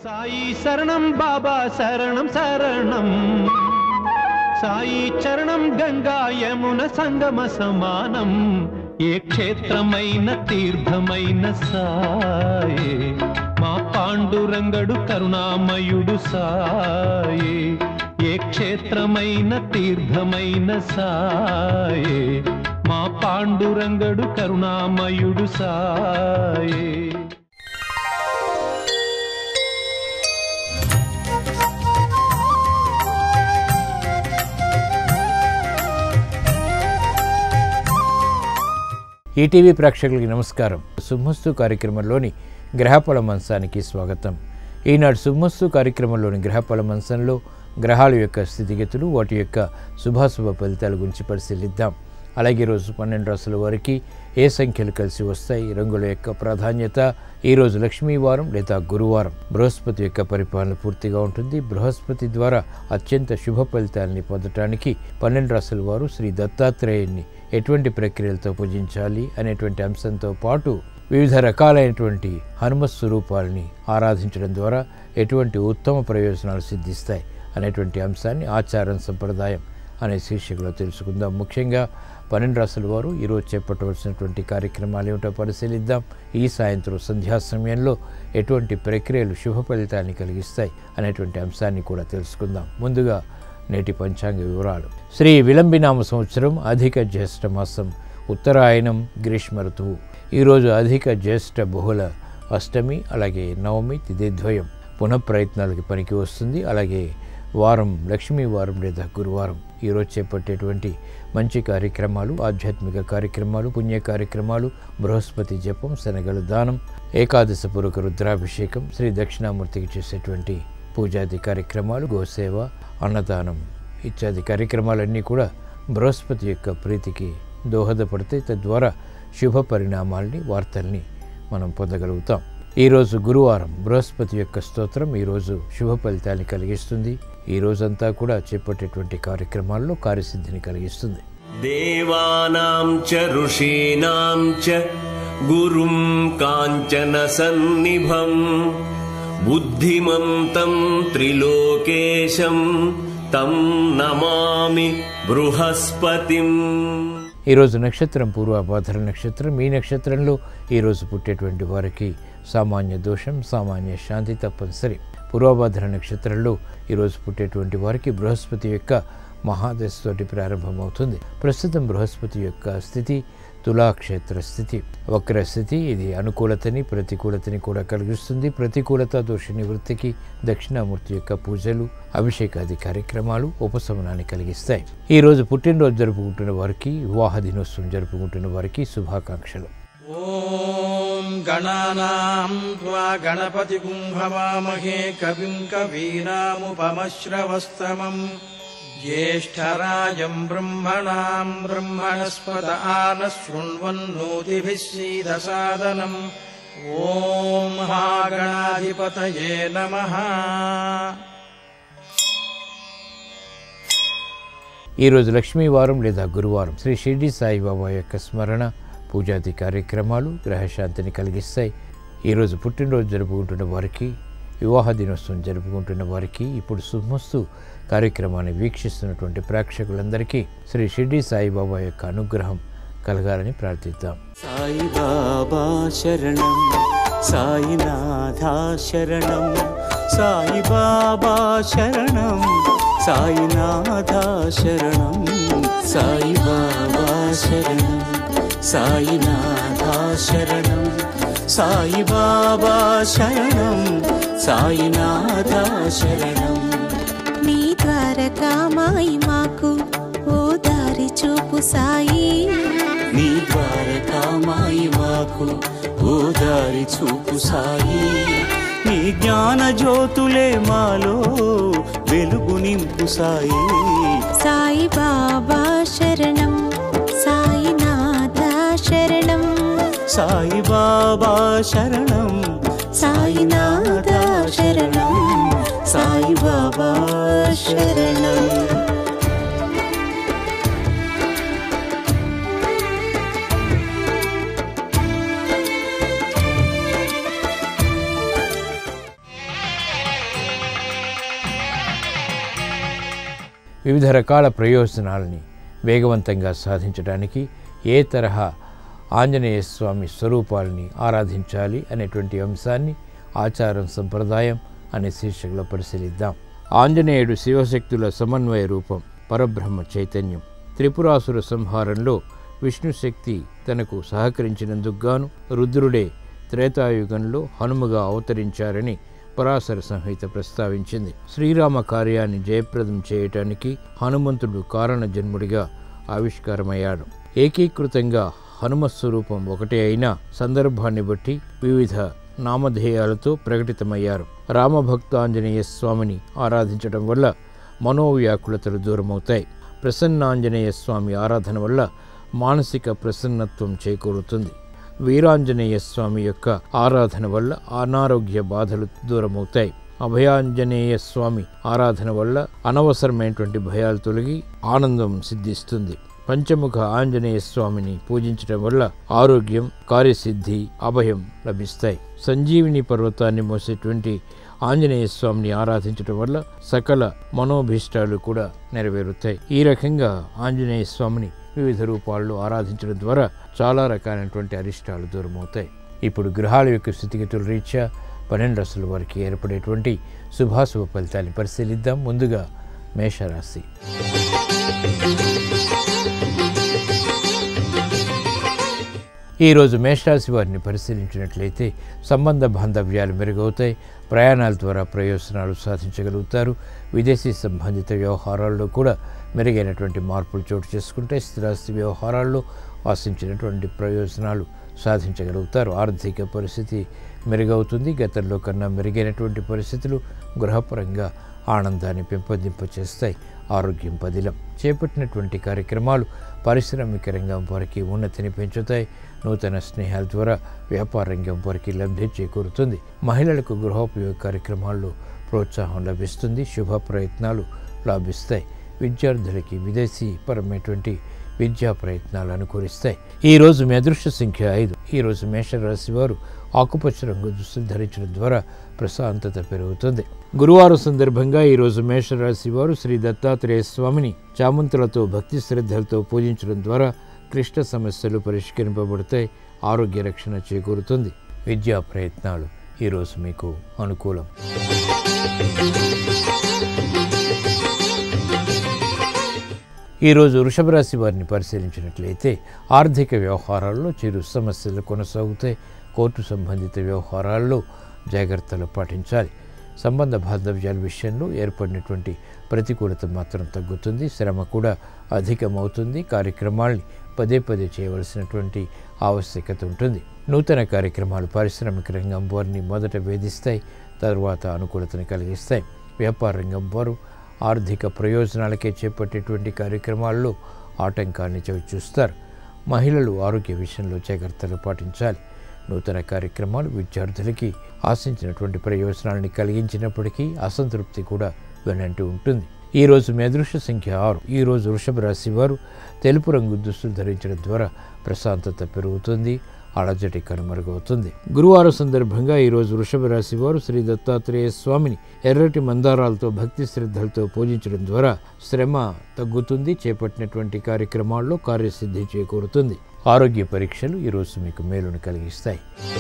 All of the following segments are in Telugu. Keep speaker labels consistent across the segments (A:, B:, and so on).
A: సాయి శరణం బాబా శరణం శరణం సాయి చరణం గంగా యమున సంగమ సమానం ఏ క్షేత్రమైన తీర్థమైన సాయే మా పాండురంగడు కరుణామయుడు సాయే ఏ క్షేత్రమైన తీర్థమైన సాయే మా పాండురంగడు కరుణామయుడు సాయే
B: ఈటీవీ ప్రేక్షకులకి నమస్కారం సుమ్మస్తు కార్యక్రమంలోని గ్రహఫల మంచానికి స్వాగతం ఈనాడు సుమ్మస్తు కార్యక్రమంలోని గ్రహఫల మంచంలో గ్రహాల యొక్క స్థితిగతులు వాటి యొక్క శుభాశుభ ఫలితాల గురించి పరిశీలిద్దాం అలాగే రోజు పన్నెండు రాసుల వారికి ఏ సంఖ్యలు కలిసి వస్తాయి రంగుల యొక్క ప్రాధాన్యత ఈ రోజు లక్ష్మీవారం లేదా గురువారం బృహస్పతి యొక్క పరిపాలన పూర్తిగా ఉంటుంది బృహస్పతి ద్వారా అత్యంత శుభ ఫలితాలని పొందటానికి పన్నెండు రాసుల వారు శ్రీ దత్తాత్రేయుని ఎటువంటి ప్రక్రియలతో పూజించాలి అనేటువంటి అంశంతో పాటు వివిధ రకాలైనటువంటి హనుమ స్వరూపాలని ఆరాధించడం ద్వారా ఎటువంటి ఉత్తమ ప్రయోజనాలు సిద్ధిస్తాయి అనేటువంటి అంశాన్ని ఆచారం సంప్రదాయం అనే శీర్షికలో తెలుసుకుందాం ముఖ్యంగా పన్నెండు రాసుల వారు ఈరోజు చేపట్టవలసినటువంటి కార్యక్రమాలు ఏమిటో పరిశీలిద్దాం ఈ సాయంత్రం సంధ్యా సమయంలో ఎటువంటి ప్రక్రియలు శుభ ఫలితాన్ని కలిగిస్తాయి అనేటువంటి అంశాన్ని కూడా తెలుసుకుందాం ముందుగా నేటి పంచాంగ వివరాలు శ్రీ విలంబినామ సంవత్సరం అధిక జ్యేష్ఠ మాసం ఉత్తరాయణం గ్రీష్మ ఋతువు ఈరోజు అధిక జ్యేష్ఠ బహుళ అష్టమి అలాగే నవమి తిథిద్వయం పునఃప్రయత్నాలకి పనికి వస్తుంది అలాగే వారం లక్ష్మీ వారం లేదా గురువారం ఈరోజు చేపట్టేటువంటి మంచి కార్యక్రమాలు ఆధ్యాత్మిక కార్యక్రమాలు పుణ్య కార్యక్రమాలు బృహస్పతి జపం శనగలు దానం ఏకాదశ పూర్వక రుద్రాభిషేకం శ్రీ దక్షిణామూర్తికి చేసేటువంటి పూజాది కార్యక్రమాలు గోసేవ అన్నదానం ఇత్యాది కార్యక్రమాలన్నీ కూడా బృహస్పతి యొక్క ప్రీతికి దోహదపడితే తద్వారా శుభ పరిణామాల్ని వార్తల్ని మనం పొందగలుగుతాం ఈరోజు గురువారం బృహస్పతి యొక్క స్తోత్రం ఈరోజు శుభ ఫలితాన్ని కలిగిస్తుంది ఈ రోజంతా కూడా చేపట్టేటువంటి కార్యక్రమాల్లో కార్యసిద్ధిని కలిగిస్తుంది
C: देवानां च ऋषीणां च गुरुं काञ्चनसन्निभम् बुद्धिमन्तं त्रिलोकेशं तं नमामि बृहस्पतिम्
B: ఈరోజు నక్షత్రం పూర్వాభాద్ర నక్షత్రం ఈ నక్షత్రంలో ఈరోజు పుట్టేటువంటి వారికి సామాన్య దోషం సామాన్య శాంతి తప్పనిసరి పూర్వభాద్ర నక్షత్రంలో ఈరోజు పుట్టేటువంటి వారికి బృహస్పతి యొక్క మహాదశతోటి ప్రారంభమవుతుంది ప్రస్తుతం బృహస్పతి యొక్క స్థితి తులాక్షేత్ర స్థితి వక్ర స్థితి ఇది అనుకూలతని ప్రతికూలతని కూడా కలిగిస్తుంది ప్రతికూలత దోష నివృత్తికి దక్షిణామూర్తి యొక్క పూజలు అభిషేకాది కార్యక్రమాలు ఉపశమనాన్ని కలిగిస్తాయి ఈ రోజు పుట్టినరోజు జరుపుకుంటున్న వారికి వివాహ దినోత్సవం జరుపుకుంటున్న వారికి శుభాకాంక్షలు
D: ॐ गणानाम् त्वा गणपतिगुं भवामहे कविम् कवीनामुपमश्रवस्तमम् ज्येष्ठराजम् ब्रह्मणाम् ब्रह्मणस्पत आनः शृण्वन्नोतिभिः सीदसादनम् ॐ महागणाधिपतये नमः
B: ఈరోజు లక్ష్మీవారం లేదా గురువారం శ్రీ షిర్డి సాయిబాబా యొక్క స్మరణ పూజాది కార్యక్రమాలు గ్రహశాంతిని కలిగిస్తాయి ఈరోజు పుట్టినరోజు జరుపుకుంటున్న వారికి వివాహ దినోత్సవం జరుపుకుంటున్న వారికి ఇప్పుడు శుభమస్తు కార్యక్రమాన్ని వీక్షిస్తున్నటువంటి ప్రేక్షకులందరికీ శ్రీ షిర్డి సాయిబాబా యొక్క అనుగ్రహం కలగాలని ప్రార్థిద్దాం
E: సాయి బాబా శరణం సాయినాథా శరణం సాయి బాబా శరణం సాయినాథా శరణం సాయి బాబా శరణం సాయినాథా శరణం సాయి బాబా శరణం సాయినాథా శరణం
F: నీ ద్వారకామాయి మాకు ఓ దారి చూపు సాయి
E: నీ ద్వారకామాయి మాకు ఓ దారి చూపు సాయి నీ జ్ఞాన జ్యోతులే మాలో వెలుగు నింపు సాయి
F: సాయి బాబా శరణం సాయినాథ శరణం
E: సాయి బాబా శరణం
F: సాయినాథ శరణం సాయి బాబా శరణం
B: వివిధ రకాల ప్రయోజనాలని వేగవంతంగా సాధించడానికి ఏ తరహా ఆంజనేయ స్వామి స్వరూపాలని ఆరాధించాలి అనేటువంటి అంశాన్ని ఆచారం సంప్రదాయం అనే శీర్షికలో పరిశీలిద్దాం ఆంజనేయుడు శివశక్తుల సమన్వయ రూపం పరబ్రహ్మ చైతన్యం త్రిపురాసుర సంహారంలో విష్ణు శక్తి తనకు సహకరించినందుకు గాను రుద్రుడే త్రేతాయుగంలో హనుమగా అవతరించారని పరాశర సంహిత ప్రస్తావించింది శ్రీరామ కార్యాన్ని జయప్రదం చేయటానికి హనుమంతుడు కారణ జన్ముడిగా ఆవిష్కారమయ్యాడు ఏకీకృతంగా హనుమ స్వరూపం ఒకటే అయినా సందర్భాన్ని బట్టి వివిధ నామధేయాలతో ప్రకటితమయ్యారు రామభక్తాంజనేయ స్వామిని ఆరాధించడం వల్ల మనోవ్యాకులతలు దూరమవుతాయి ప్రసన్నాంజనేయ స్వామి ఆరాధన వల్ల మానసిక ప్రసన్నత్వం చేకూరుతుంది వీరాంజనేయ స్వామి యొక్క ఆరాధన వల్ల అనారోగ్య బాధలు దూరమవుతాయి అభయాంజనేయ స్వామి ఆరాధన వల్ల అనవసరమైనటువంటి భయాలు తొలగి ఆనందం సిద్ధిస్తుంది పంచముఖ ఆంజనేయ స్వామిని పూజించడం వల్ల ఆరోగ్యం కార్యసిద్ధి అభయం లభిస్తాయి సంజీవిని పర్వతాన్ని మోసేటువంటి ఆంజనేయ స్వామిని ఆరాధించడం వల్ల సకల మనోభీష్టాలు కూడా నెరవేరుతాయి ఈ రకంగా ఆంజనేయ స్వామిని వివిధ రూపాల్లో ఆరాధించడం ద్వారా చాలా రకాలైనటువంటి అరిష్టాలు దూరమవుతాయి ఇప్పుడు గ్రహాల యొక్క స్థితిగతుల రీత్యా పన్నెండు రాసుల వారికి ఏర్పడేటువంటి శుభాశుభ ఫలితాన్ని పరిశీలిద్దాం ముందుగా మేషరాశి ఈరోజు మేషరాశి వారిని పరిశీలించినట్లయితే సంబంధ బాంధవ్యాలు మెరుగవుతాయి ప్రయాణాల ద్వారా ప్రయోజనాలు సాధించగలుగుతారు విదేశీ సంబంధిత వ్యవహారాల్లో కూడా మెరుగైనటువంటి మార్పులు చోటు చేసుకుంటే స్థిరాస్తి వ్యవహారాల్లో ఆశించినటువంటి ప్రయోజనాలు సాధించగలుగుతారు ఆర్థిక పరిస్థితి మెరుగవుతుంది గతంలో కన్నా మెరుగైనటువంటి పరిస్థితులు గృహపరంగా ఆనందాన్ని పెంపొందింపచేస్తాయి ఆరోగ్యం పదిలం చేపట్టినటువంటి కార్యక్రమాలు పారిశ్రామిక రంగం వారికి ఉన్నతిని పెంచుతాయి నూతన స్నేహాల ద్వారా వ్యాపార రంగం వారికి లబ్ధి చేకూరుతుంది మహిళలకు గృహోపయోగ కార్యక్రమాల్లో ప్రోత్సాహం లభిస్తుంది శుభ ప్రయత్నాలు లాభిస్తాయి విద్యార్థులకి విదేశీ పరమైనటువంటి విద్యా ప్రయత్నాలు అనుకూలిస్తాయి ఈ రోజు మీ అదృష్ట సంఖ్య ఐదు ఈ రోజు మేషరాశి వారు ఆకుపచ్చ రంగు దుస్తులు ధరించడం ద్వారా ప్రశాంతత పెరుగుతుంది గురువారం సందర్భంగా ఈ రోజు మేషరాశి వారు శ్రీ దత్తాత్రేయ స్వామిని చామంతులతో భక్తి శ్రద్ధలతో పూజించడం ద్వారా క్లిష్ట సమస్యలు పరిష్కరింపబడతాయి ఆరోగ్య రక్షణ చేకూరుతుంది విద్యా ప్రయత్నాలు ఈరోజు మీకు అనుకూలం ఈరోజు వృషభ రాశి వారిని పరిశీలించినట్లయితే ఆర్థిక వ్యవహారాల్లో చిరు సమస్యలు కొనసాగుతాయి కోర్టు సంబంధిత వ్యవహారాల్లో జాగ్రత్తలు పాటించాలి సంబంధ బాంధవ్యాల విషయంలో ఏర్పడినటువంటి ప్రతికూలత మాత్రం తగ్గుతుంది శ్రమ కూడా అధికమవుతుంది కార్యక్రమాల్ని పదే పదే చేయవలసినటువంటి ఆవశ్యకత ఉంటుంది నూతన కార్యక్రమాలు పారిశ్రామిక రంగం వారిని మొదట వేధిస్తాయి తర్వాత అనుకూలతను కలిగిస్తాయి వ్యాపార రంగం వారు ఆర్థిక ప్రయోజనాలకే చేపట్టేటువంటి కార్యక్రమాల్లో ఆటంకాన్ని చవిచూస్తారు మహిళలు ఆరోగ్య విషయంలో జాగ్రత్తలు పాటించాలి నూతన కార్యక్రమాలు విద్యార్థులకి ఆశించినటువంటి ప్రయోజనాలని కలిగించినప్పటికీ అసంతృప్తి కూడా వెనంటూ ఉంటుంది ఈ రోజు మీ అదృష్ట సంఖ్య ఆరు ఈ రోజు వృషభ రాశి వారు తెలుపు రంగు దుస్తులు ధరించడం ద్వారా ప్రశాంతత పెరుగుతుంది అలజడి కనుమరుగవుతుంది గురువారం సందర్భంగా ఈరోజు వృషభ రాశి వారు శ్రీ దత్తాత్రేయ స్వామిని ఎర్రటి మందారాలతో భక్తి శ్రద్ధలతో పూజించడం ద్వారా శ్రమ తగ్గుతుంది చేపట్టినటువంటి కార్యక్రమాల్లో కార్యసిద్ధి చేకూరుతుంది ఆరోగ్య పరీక్షలు ఈరోజు మీకు మేలును కలిగిస్తాయి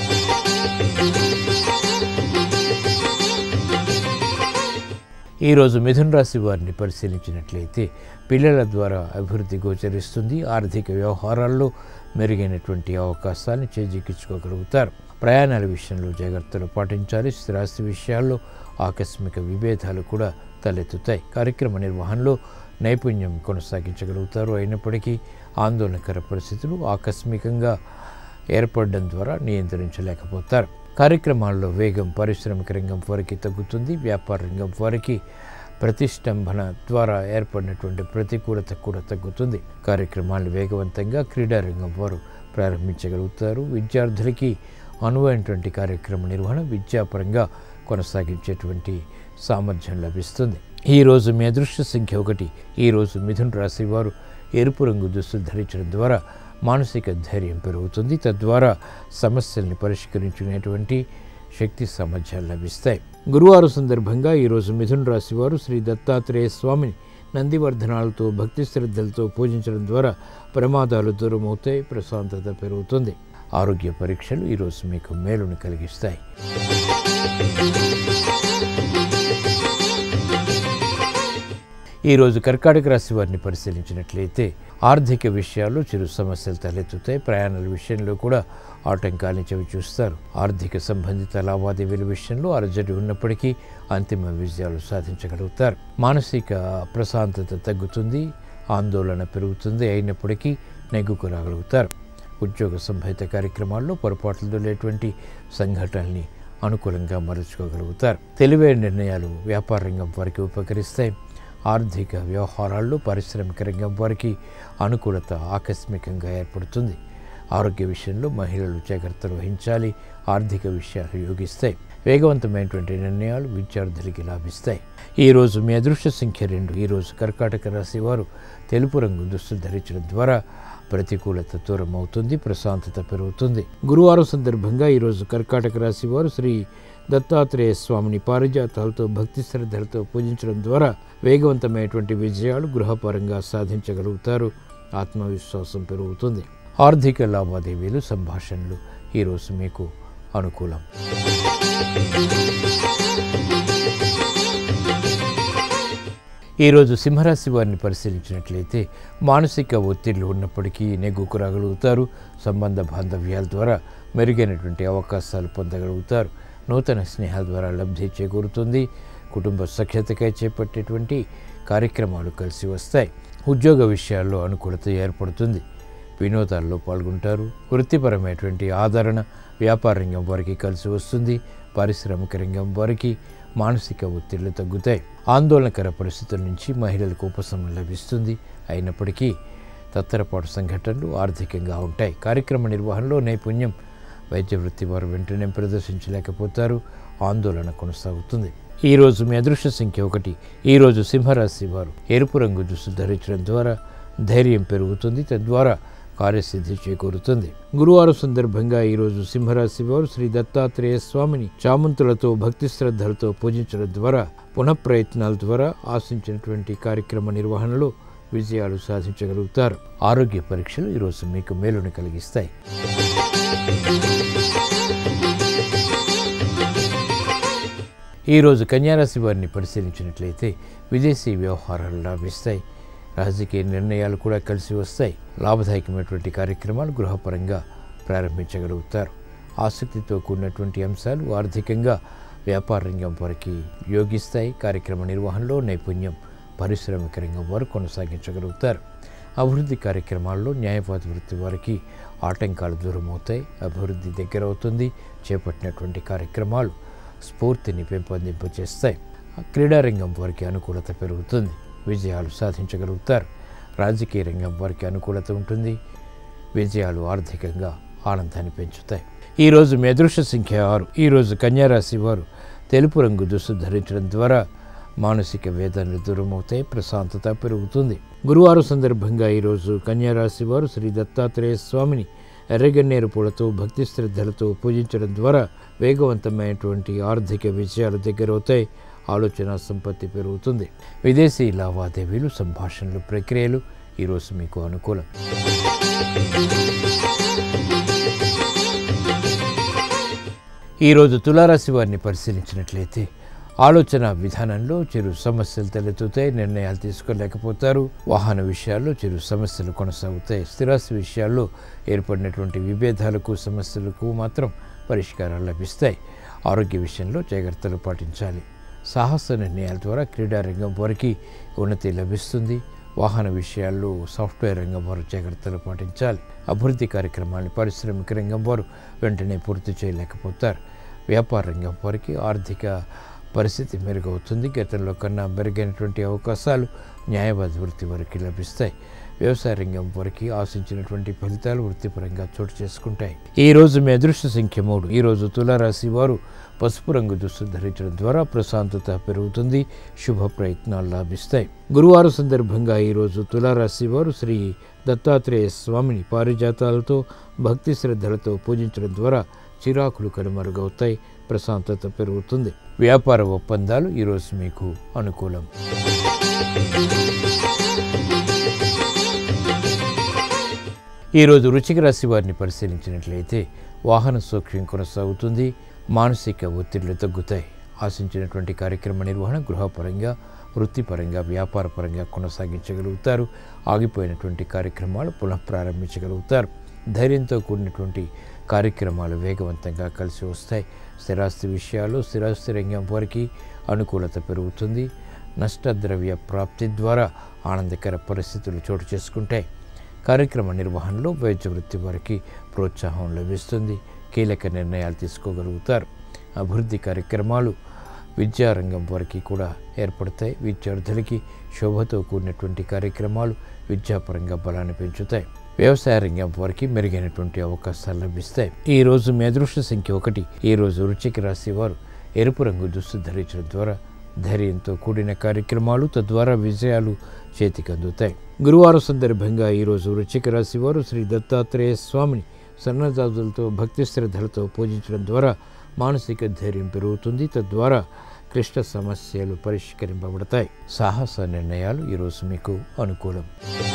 B: ఈరోజు మిథున రాశి వారిని పరిశీలించినట్లయితే పిల్లల ద్వారా అభివృద్ధి గోచరిస్తుంది ఆర్థిక వ్యవహారాల్లో మెరుగైనటువంటి అవకాశాన్ని చేజిక్కించుకోగలుగుతారు ప్రయాణాల విషయంలో జాగ్రత్తలు పాటించాలి స్థిరాస్తి విషయాల్లో ఆకస్మిక విభేదాలు కూడా తలెత్తుతాయి కార్యక్రమ నిర్వహణలో నైపుణ్యం కొనసాగించగలుగుతారు అయినప్పటికీ ఆందోళనకర పరిస్థితులు ఆకస్మికంగా ఏర్పడడం ద్వారా నియంత్రించలేకపోతారు కార్యక్రమాల్లో వేగం పారిశ్రామిక రంగం వారికి తగ్గుతుంది వ్యాపార రంగం వారికి ప్రతిష్టంభన ద్వారా ఏర్పడినటువంటి ప్రతికూలత కూడా తగ్గుతుంది కార్యక్రమాలు వేగవంతంగా క్రీడా రంగం వారు ప్రారంభించగలుగుతారు విద్యార్థులకి అనువైనటువంటి కార్యక్రమ నిర్వహణ విద్యాపరంగా కొనసాగించేటువంటి సామర్థ్యం లభిస్తుంది ఈరోజు మీ అదృష్ట సంఖ్య ఒకటి ఈరోజు మిథున రాశి వారు ఎరుపు రంగు దుస్తులు ధరించడం ద్వారా మానసిక ధైర్యం పెరుగుతుంది తద్వారా సమస్యల్ని పరిష్కరించుకునేటువంటి శక్తి సామర్థ్యాలు లభిస్తాయి గురువారం సందర్భంగా ఈరోజు మిథున రాశి వారు శ్రీ దత్తాత్రేయ స్వామిని నందివర్ధనాలతో భక్తి శ్రద్ధలతో పూజించడం ద్వారా ప్రమాదాలు దూరం అవుతాయి ప్రశాంతత పెరుగుతుంది ఆరోగ్య పరీక్షలు ఈరోజు మీకు మేలును కలిగిస్తాయి ఈరోజు కర్కాటక రాశి వారిని పరిశీలించినట్లయితే ఆర్థిక విషయాల్లో చిరు సమస్యలు తలెత్తుతాయి ప్రయాణాల విషయంలో కూడా ఆటంకాన్ని చవి చూస్తారు ఆర్థిక సంబంధిత లావాదేవీల విషయంలో అరజడి ఉన్నప్పటికీ అంతిమ విజయాలు సాధించగలుగుతారు మానసిక ప్రశాంతత తగ్గుతుంది ఆందోళన పెరుగుతుంది అయినప్పటికీ నెగ్గుకు రాగలుగుతారు ఉద్యోగ సంబంధిత కార్యక్రమాల్లో పొరపాట్లు దొలేటువంటి సంఘటనల్ని అనుకూలంగా మలుచుకోగలుగుతారు తెలివైన నిర్ణయాలు వ్యాపార రంగం వారికి ఉపకరిస్తాయి ఆర్థిక వ్యవహారాల్లో పారిశ్రామిక రంగం వారికి అనుకూలత ఆకస్మికంగా ఏర్పడుతుంది ఆరోగ్య విషయంలో మహిళలు జాగ్రత్తలు వహించాలి ఆర్థిక విషయాలు యోగిస్తాయి వేగవంతమైనటువంటి నిర్ణయాలు విద్యార్థులకి లాభిస్తాయి ఈరోజు మీ అదృష్ట సంఖ్య రెండు ఈరోజు కర్కాటక రాశి వారు తెలుపు రంగు దుస్తులు ధరించడం ద్వారా ప్రతికూలత దూరం అవుతుంది ప్రశాంతత పెరుగుతుంది గురువారం సందర్భంగా ఈరోజు కర్కాటక రాశి వారు శ్రీ దత్తాత్రేయ స్వామిని పారిజాతాలతో భక్తి శ్రద్ధలతో పూజించడం ద్వారా వేగవంతమైనటువంటి విజయాలు గృహపరంగా సాధించగలుగుతారు ఆత్మవిశ్వాసం పెరుగుతుంది ఆర్థిక లావాదేవీలు సంభాషణలు ఈరోజు మీకు అనుకూలం ఈరోజు సింహరాశి వారిని పరిశీలించినట్లయితే మానసిక ఒత్తిళ్లు ఉన్నప్పటికీ నెగ్గుకు రాగలుగుతారు సంబంధ బాంధవ్యాల ద్వారా మెరుగైనటువంటి అవకాశాలు పొందగలుగుతారు నూతన స్నేహాల ద్వారా లబ్ధి చేకూరుతుంది కుటుంబ సఖ్యతకై చేపట్టేటువంటి కార్యక్రమాలు కలిసి వస్తాయి ఉద్యోగ విషయాల్లో అనుకూలత ఏర్పడుతుంది వినోదాల్లో పాల్గొంటారు వృత్తిపరమైనటువంటి ఆదరణ వ్యాపార రంగం వారికి కలిసి వస్తుంది పారిశ్రామిక రంగం వారికి మానసిక ఒత్తిళ్లు తగ్గుతాయి ఆందోళనకర పరిస్థితుల నుంచి మహిళలకు ఉపశమనం లభిస్తుంది అయినప్పటికీ తత్తరపాటు సంఘటనలు ఆర్థికంగా ఉంటాయి కార్యక్రమ నిర్వహణలో నైపుణ్యం వైద్య వృత్తి వారు వెంటనే ప్రదర్శించలేకపోతారు ఆందోళన కొనసాగుతుంది ఈరోజు మీ అదృష్ట సంఖ్య ఒకటి ఈరోజు సింహరాశి వారు ఎరుపు రంగు దుస్తులు ధరించడం ద్వారా ధైర్యం పెరుగుతుంది తద్వారా కార్యసిద్ధి చేకూరుతుంది గురువారం సందర్భంగా ఈరోజు సింహరాశి వారు శ్రీ దత్తాత్రేయ స్వామిని చామంతులతో భక్తి శ్రద్ధలతో పూజించడం ద్వారా పునఃప్రయత్నాల ద్వారా ఆశించినటువంటి కార్యక్రమ నిర్వహణలో విజయాలు సాధించగలుగుతారు ఆరోగ్య పరీక్షలు ఈరోజు మీకు మేలుని కలిగిస్తాయి ఈరోజు కన్యారాశి వారిని పరిశీలించినట్లయితే విదేశీ వ్యవహారాలు లాభిస్తాయి రాజకీయ నిర్ణయాలు కూడా కలిసి వస్తాయి లాభదాయకమైనటువంటి కార్యక్రమాలు గృహపరంగా ప్రారంభించగలుగుతారు ఆసక్తితో కూడినటువంటి అంశాలు ఆర్థికంగా వ్యాపార రంగం వారికి యోగిస్తాయి కార్యక్రమ నిర్వహణలో నైపుణ్యం పారిశ్రామిక రంగం వారు కొనసాగించగలుగుతారు అభివృద్ధి కార్యక్రమాల్లో న్యాయవాద వృత్తి వారికి ఆటంకాలు దూరం అవుతాయి అభివృద్ధి దగ్గర అవుతుంది చేపట్టినటువంటి కార్యక్రమాలు స్ఫూర్తిని పెంపొందింపచేస్తాయి క్రీడారంగం వారికి అనుకూలత పెరుగుతుంది విజయాలు సాధించగలుగుతారు రాజకీయ రంగం వారికి అనుకూలత ఉంటుంది విజయాలు ఆర్థికంగా ఆనందాన్ని పెంచుతాయి ఈరోజు మీ అదృష్ట సంఖ్య ఆరు ఈరోజు కన్యారాశి వారు తెలుపు రంగు దుస్తులు ధరించడం ద్వారా మానసిక వేదనలు దూరం అవుతాయి ప్రశాంతత పెరుగుతుంది గురువారం సందర్భంగా ఈరోజు కన్యారాశి వారు శ్రీ దత్తాత్రేయ స్వామిని ఎర్రగన్నేరు పూలతో భక్తి శ్రద్ధలతో పూజించడం ద్వారా వేగవంతమైనటువంటి ఆర్థిక విజయాలు దగ్గరవుతాయి ఆలోచన సంపత్తి పెరుగుతుంది విదేశీ లావాదేవీలు సంభాషణలు ప్రక్రియలు ఈరోజు మీకు అనుకూలం ఈరోజు తులారాశి వారిని పరిశీలించినట్లయితే ఆలోచన విధానంలో చిరు సమస్యలు తలెత్తుతాయి నిర్ణయాలు తీసుకోలేకపోతారు వాహన విషయాల్లో చిరు సమస్యలు కొనసాగుతాయి స్థిరాస్తి విషయాల్లో ఏర్పడినటువంటి విభేదాలకు సమస్యలకు మాత్రం పరిష్కారాలు లభిస్తాయి ఆరోగ్య విషయంలో జాగ్రత్తలు పాటించాలి సాహస నిర్ణయాల ద్వారా క్రీడారంగం వారికి ఉన్నతి లభిస్తుంది వాహన విషయాల్లో సాఫ్ట్వేర్ రంగం వారు జాగ్రత్తలు పాటించాలి అభివృద్ధి కార్యక్రమాన్ని పారిశ్రామిక రంగం వారు వెంటనే పూర్తి చేయలేకపోతారు వ్యాపార రంగం వారికి ఆర్థిక పరిస్థితి మెరుగవుతుంది గతంలో కన్నా మెరుగైనటువంటి అవకాశాలు న్యాయవాద వృత్తి వారికి లభిస్తాయి వ్యవసాయ రంగం వారికి ఆశించినటువంటి ఫలితాలు వృత్తిపరంగా చోటు చేసుకుంటాయి ఈ రోజు మీ అదృష్ట సంఖ్య మూడు ఈ రోజు తులారాశి వారు పసుపు రంగు దుస్తులు ధరించడం ద్వారా ప్రశాంతత పెరుగుతుంది శుభ ప్రయత్నాలు లాభిస్తాయి గురువారం సందర్భంగా ఈరోజు తులారాశి వారు శ్రీ దత్తాత్రేయ స్వామిని పారిజాతాలతో భక్తి శ్రద్ధలతో పూజించడం ద్వారా చిరాకులు కనుమరుగవుతాయి ప్రశాంతత పెరుగుతుంది వ్యాపార ఒప్పందాలు ఈరోజు మీకు అనుకూలం ఈరోజు వృచ్చిక రాశి వారిని పరిశీలించినట్లయితే వాహన సౌఖ్యం కొనసాగుతుంది మానసిక ఒత్తిళ్లు తగ్గుతాయి ఆశించినటువంటి కార్యక్రమ నిర్వహణ గృహపరంగా వృత్తిపరంగా వ్యాపారపరంగా కొనసాగించగలుగుతారు ఆగిపోయినటువంటి కార్యక్రమాలు పునః ప్రారంభించగలుగుతారు ధైర్యంతో కూడినటువంటి కార్యక్రమాలు వేగవంతంగా కలిసి వస్తాయి స్థిరాస్తి విషయాలు స్థిరాస్తి రంగం వారికి అనుకూలత పెరుగుతుంది నష్టద్రవ్య ప్రాప్తి ద్వారా ఆనందకర పరిస్థితులు చోటు చేసుకుంటాయి కార్యక్రమ నిర్వహణలో వైద్య వృత్తి వారికి ప్రోత్సాహం లభిస్తుంది కీలక నిర్ణయాలు తీసుకోగలుగుతారు అభివృద్ధి కార్యక్రమాలు విద్యారంగం వారికి కూడా ఏర్పడతాయి విద్యార్థులకి శోభతో కూడినటువంటి కార్యక్రమాలు విద్యాపరంగా బలాన్ని పెంచుతాయి వ్యవసాయ రంగం వారికి మెరుగైనటువంటి అవకాశాలు లభిస్తాయి ఈ రోజు మీ అదృష్ట సంఖ్య ఒకటి ఈ రోజు రుచికి రాశి వారు ఎరుపు రంగు దుస్తు ధరించడం ద్వారా ధైర్యంతో కూడిన కార్యక్రమాలు తద్వారా విజయాలు చేతికి అందుతాయి గురువారం సందర్భంగా ఈరోజు వృశ్చిక రాశి వారు శ్రీ దత్తాత్రేయ స్వామిని సన్నజాజులతో భక్తి శ్రద్ధలతో పూజించడం ద్వారా మానసిక ధైర్యం పెరుగుతుంది తద్వారా క్లిష్ట సమస్యలు పరిష్కరింపబడతాయి సాహస నిర్ణయాలు ఈరోజు మీకు అనుకూలం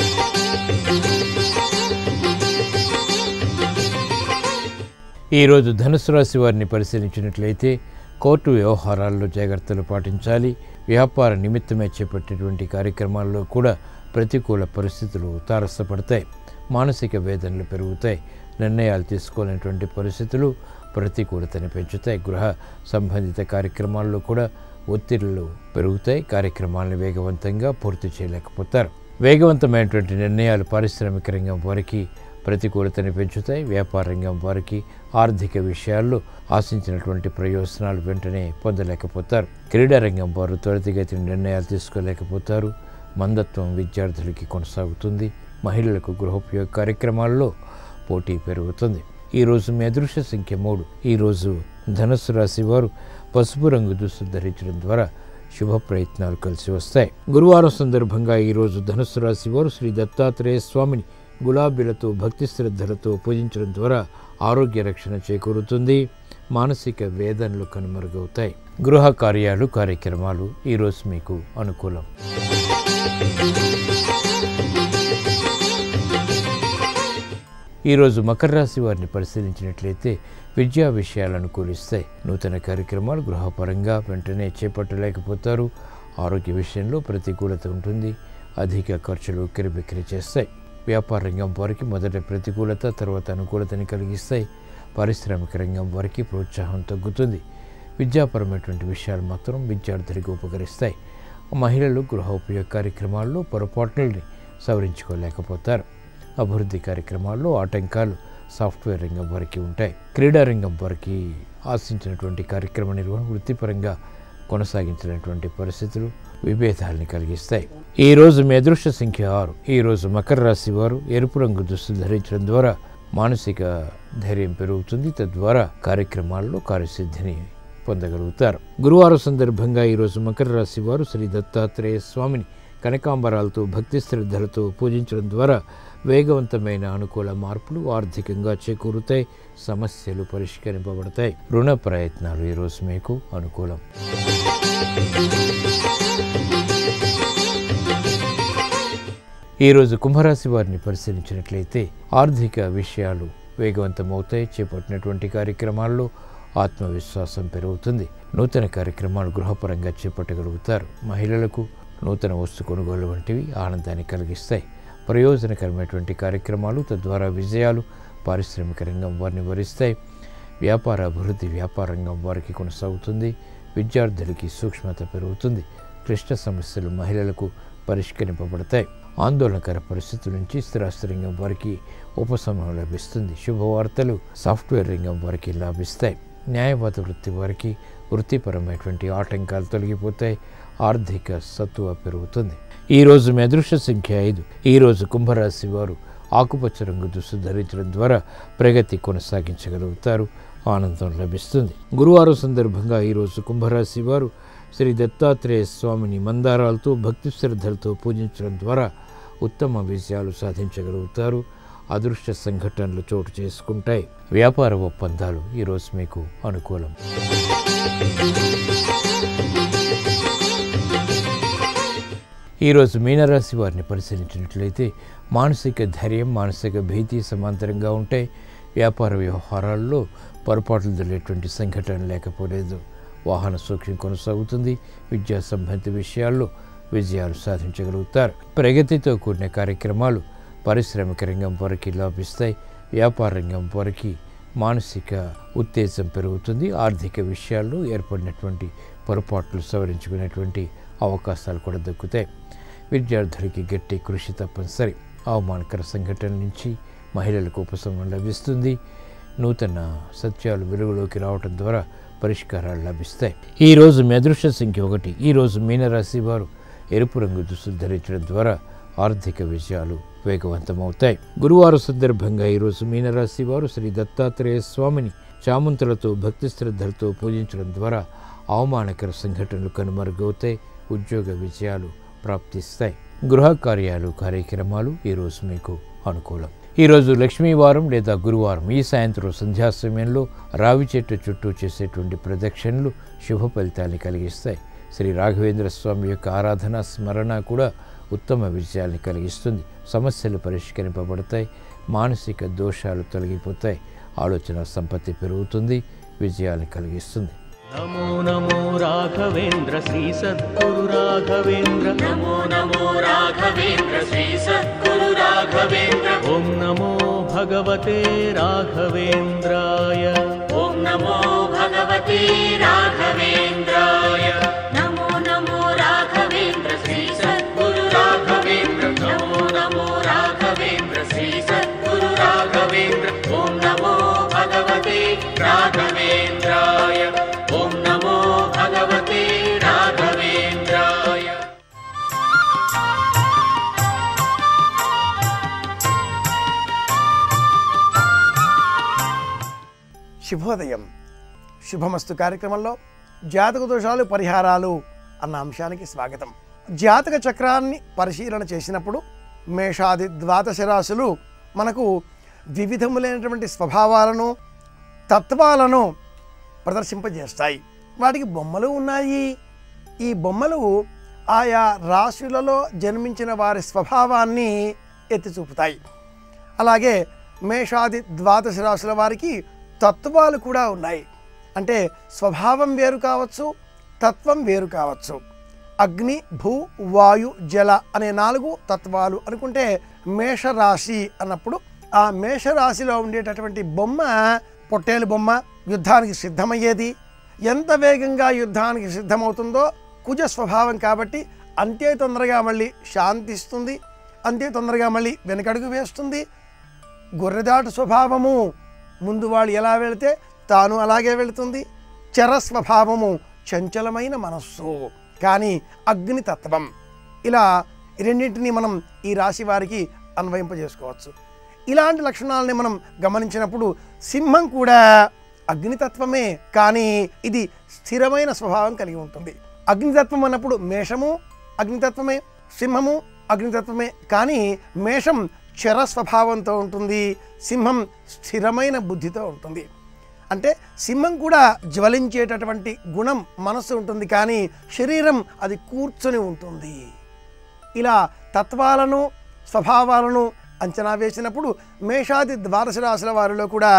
B: ఈరోజు ధనుసు రాశి వారిని పరిశీలించినట్లయితే కోర్టు వ్యవహారాల్లో జాగ్రత్తలు పాటించాలి వ్యాపార నిమిత్తమే చేపట్టేటువంటి కార్యక్రమాల్లో కూడా ప్రతికూల పరిస్థితులు తారసపడతాయి మానసిక వేదనలు పెరుగుతాయి నిర్ణయాలు తీసుకోలేనటువంటి పరిస్థితులు ప్రతికూలతని పెంచుతాయి గృహ సంబంధిత కార్యక్రమాల్లో కూడా ఒత్తిళ్లు పెరుగుతాయి కార్యక్రమాలను వేగవంతంగా పూర్తి చేయలేకపోతారు వేగవంతమైనటువంటి నిర్ణయాలు పారిశ్రామిక రంగం వారికి ప్రతికూలతని పెంచుతాయి వ్యాపార రంగం వారికి ఆర్థిక విషయాల్లో ఆశించినటువంటి ప్రయోజనాలు వెంటనే పొందలేకపోతారు క్రీడా రంగం వారు త్వరితగతిన నిర్ణయాలు తీసుకోలేకపోతారు మందత్వం విద్యార్థులకి కొనసాగుతుంది మహిళలకు గృహోపయోగ కార్యక్రమాల్లో పోటీ పెరుగుతుంది ఈరోజు మీ అదృశ్య సంఖ్య మూడు ఈరోజు ధనుస్సు రాశి వారు పసుపు రంగు దుస్తు ధరించడం ద్వారా శుభ ప్రయత్నాలు కలిసి వస్తాయి గురువారం సందర్భంగా ఈరోజు ధనుస్సు రాశి వారు శ్రీ దత్తాత్రేయ స్వామిని గులాబీలతో భక్తి శ్రద్ధలతో పూజించడం ద్వారా ఆరోగ్య రక్షణ చేకూరుతుంది మానసిక వేదనలు కనుమరుగవుతాయి గృహ కార్యాలు కార్యక్రమాలు ఈరోజు మీకు అనుకూలం ఈరోజు మకర రాశి వారిని పరిశీలించినట్లయితే విద్యా విషయాలు అనుకూలిస్తాయి నూతన కార్యక్రమాలు గృహపరంగా వెంటనే చేపట్టలేకపోతారు ఆరోగ్య విషయంలో ప్రతికూలత ఉంటుంది అధిక ఖర్చులు కిరిబిక్కిరి చేస్తాయి వ్యాపార రంగం వారికి మొదట ప్రతికూలత తర్వాత అనుకూలతని కలిగిస్తాయి పారిశ్రామిక రంగం వారికి ప్రోత్సాహం తగ్గుతుంది విద్యాపరమైనటువంటి విషయాలు మాత్రం విద్యార్థులకు ఉపకరిస్తాయి మహిళలు గృహ ఉపయోగ కార్యక్రమాల్లో పొరపాట్లని సవరించుకోలేకపోతారు అభివృద్ధి కార్యక్రమాల్లో ఆటంకాలు సాఫ్ట్వేర్ రంగం వారికి ఉంటాయి క్రీడా రంగం వారికి ఆశించినటువంటి కార్యక్రమ నిర్వహణ వృత్తిపరంగా కొనసాగించినటువంటి పరిస్థితులు విభేదాలని కలిగిస్తాయి ఈ రోజు మీ అదృష్ట సంఖ్య ఆరు ఈ రోజు మకర రాశి వారు ఎరుపు రంగు దుస్తులు ధరించడం ద్వారా మానసిక ధైర్యం పెరుగుతుంది తద్వారా కార్యక్రమాల్లో కార్యసిద్ధిని పొందగలుగుతారు గురువారం సందర్భంగా ఈరోజు మకర రాశి వారు శ్రీ దత్తాత్రేయ స్వామిని కనకాంబరాలతో భక్తి శ్రద్ధలతో పూజించడం ద్వారా వేగవంతమైన అనుకూల మార్పులు ఆర్థికంగా చేకూరుతాయి సమస్యలు పరిష్కరింపబడతాయి రుణ ప్రయత్నాలు ఈరోజు మీకు అనుకూలం ఈరోజు కుంభరాశి వారిని పరిశీలించినట్లయితే ఆర్థిక విషయాలు వేగవంతమవుతాయి చేపట్టినటువంటి కార్యక్రమాల్లో ఆత్మవిశ్వాసం పెరుగుతుంది నూతన కార్యక్రమాలు గృహపరంగా చేపట్టగలుగుతారు మహిళలకు నూతన వస్తు కొనుగోలు వంటివి ఆనందాన్ని కలిగిస్తాయి ప్రయోజనకరమైనటువంటి కార్యక్రమాలు తద్వారా విజయాలు పారిశ్రామిక రంగం వారిని వరిస్తాయి వ్యాపార అభివృద్ధి వ్యాపార రంగం వారికి కొనసాగుతుంది విద్యార్థులకి సూక్ష్మత పెరుగుతుంది క్లిష్ట సమస్యలు మహిళలకు పరిష్కరింపబడతాయి ఆందోళనకర పరిస్థితుల నుంచి స్థిరాస్తి రంగం వారికి ఉపశమనం లభిస్తుంది శుభవార్తలు సాఫ్ట్వేర్ రంగం వారికి లాభిస్తాయి న్యాయవాద వృత్తి వారికి వృత్తిపరమైనటువంటి ఆటంకాలు తొలగిపోతాయి ఆర్థిక సత్తువ పెరుగుతుంది ఈరోజు మీ అదృష్ట సంఖ్య ఐదు ఈరోజు కుంభరాశి వారు ఆకుపచ్చ రంగు దుస్తు ధరించడం ద్వారా ప్రగతి కొనసాగించగలుగుతారు ఆనందం లభిస్తుంది గురువారం సందర్భంగా ఈరోజు కుంభరాశి వారు శ్రీ దత్తాత్రేయ స్వామిని మందారాలతో భక్తి శ్రద్ధలతో పూజించడం ద్వారా ఉత్తమ విజయాలు సాధించగలుగుతారు అదృష్ట సంఘటనలు చోటు చేసుకుంటాయి వ్యాపార ఒప్పందాలు ఈరోజు మీకు అనుకూలం ఈరోజు మీనరాశి వారిని పరిశీలించినట్లయితే మానసిక ధైర్యం మానసిక భీతి సమాంతరంగా ఉంటాయి వ్యాపార వ్యవహారాల్లో పొరపాట్లు జరిగేటువంటి సంఘటన లేకపోలేదు వాహన సూక్ష్యం కొనసాగుతుంది విద్యా సంబంధిత విషయాల్లో విజయాలు సాధించగలుగుతారు ప్రగతితో కూడిన కార్యక్రమాలు పారిశ్రామిక రంగం వరకు లాభిస్తాయి వ్యాపార రంగం వరకు మానసిక ఉత్తేజం పెరుగుతుంది ఆర్థిక విషయాల్లో ఏర్పడినటువంటి పొరపాట్లు సవరించుకునేటువంటి అవకాశాలు కూడా దక్కుతాయి విద్యార్థులకి గట్టి కృషి తప్పనిసరి అవమానకర సంఘటన నుంచి మహిళలకు ఉపశమనం లభిస్తుంది నూతన సత్యాలు వెలుగులోకి రావడం ద్వారా పరిష్కారాలు లభిస్తాయి ఈరోజు మీ అదృష్ట సంఖ్య ఒకటి ఈరోజు మీనరాశి వారు ఎరుపు రంగు దుస్తులు ధరించడం ద్వారా ఆర్థిక విజయాలు వేగవంతమవుతాయి గురువారం సందర్భంగా ఈరోజు మీనరాశి వారు శ్రీ దత్తాత్రేయ స్వామిని చామంతులతో భక్తి శ్రద్ధలతో పూజించడం ద్వారా అవమానకర సంఘటనలు కనుమరుగవుతాయి ఉద్యోగ విజయాలు ప్రాప్తిస్తాయి గృహ కార్యాలు కార్యక్రమాలు ఈరోజు మీకు అనుకూలం ఈరోజు లక్ష్మీవారం లేదా గురువారం ఈ సాయంత్రం సంధ్యా సమయంలో రావి చెట్టు చుట్టూ చేసేటువంటి ప్రదక్షిణలు శుభ ఫలితాన్ని కలిగిస్తాయి శ్రీ రాఘవేంద్ర స్వామి యొక్క ఆరాధన స్మరణ కూడా ఉత్తమ విజయాల్ని కలిగిస్తుంది సమస్యలు పరిష్కరింపబడతాయి మానసిక దోషాలు తొలగిపోతాయి ఆలోచన సంపత్తి పెరుగుతుంది విజయాన్ని కలిగిస్తుంది
A: నమో నమో రాఘవేంద్ర శ్రీ సద్గురు రాఘవేంద్ర నమో నమో రాఘవేంద్ర శ్రీ సద్గురు రాఘవేంద్ర ఓం నమో భగవతే రాఘవేంద్రాయ ఓం నమో భగవతే రాఘవేంద్రాయ నమో నమో రాఘవేంద్ర శ్రీ సద్గురు రాఘవేంద్ర నమో నమో రాఘవేంద్ర శ్రీ సద్గురు రాఘవేంద్ర ఓం నమో భగవతే రాఘవేంద్రాయ ఓం నమో భగవతే రాఘవేంద్రాయ
G: శుభోదయం శుభమస్తు కార్యక్రమంలో జాతక దోషాలు పరిహారాలు అన్న అంశానికి స్వాగతం జాతక చక్రాన్ని పరిశీలన చేసినప్పుడు మేషాది ద్వాదశ రాశులు మనకు వివిధములైనటువంటి స్వభావాలను తత్వాలను ప్రదర్శింపజేస్తాయి వాటికి బొమ్మలు ఉన్నాయి ఈ బొమ్మలు ఆయా రాశులలో జన్మించిన వారి స్వభావాన్ని ఎత్తి చూపుతాయి అలాగే మేషాది ద్వాదశ రాశుల వారికి తత్వాలు కూడా ఉన్నాయి అంటే స్వభావం వేరు కావచ్చు తత్వం వేరు కావచ్చు అగ్ని భూ వాయు జల అనే నాలుగు తత్వాలు అనుకుంటే మేషరాశి అన్నప్పుడు ఆ మేషరాశిలో ఉండేటటువంటి బొమ్మ పొట్టేలు బొమ్మ యుద్ధానికి సిద్ధమయ్యేది ఎంత వేగంగా యుద్ధానికి సిద్ధమవుతుందో కుజ స్వభావం కాబట్టి అంతే తొందరగా మళ్ళీ శాంతిస్తుంది అంతే తొందరగా మళ్ళీ వెనకడుగు వేస్తుంది గొర్రెదాటు స్వభావము ముందు వాళ్ళు ఎలా వెళితే తాను అలాగే వెళుతుంది చర స్వభావము చంచలమైన మనస్సు కానీ అగ్నితత్వం ఇలా ఈ రెండింటినీ మనం ఈ రాశి వారికి అన్వయింపజేసుకోవచ్చు ఇలాంటి లక్షణాలని మనం గమనించినప్పుడు సింహం కూడా అగ్నితత్వమే కానీ ఇది స్థిరమైన స్వభావం కలిగి ఉంటుంది అగ్నితత్వం అన్నప్పుడు మేషము అగ్నితత్వమే సింహము అగ్నితత్వమే కానీ మేషం చర స్వభావంతో ఉంటుంది సింహం స్థిరమైన బుద్ధితో ఉంటుంది అంటే సింహం కూడా జ్వలించేటటువంటి గుణం మనస్సు ఉంటుంది కానీ శరీరం అది కూర్చొని ఉంటుంది ఇలా తత్వాలను స్వభావాలను అంచనా వేసినప్పుడు మేషాది ద్వాదశ రాశుల వారిలో కూడా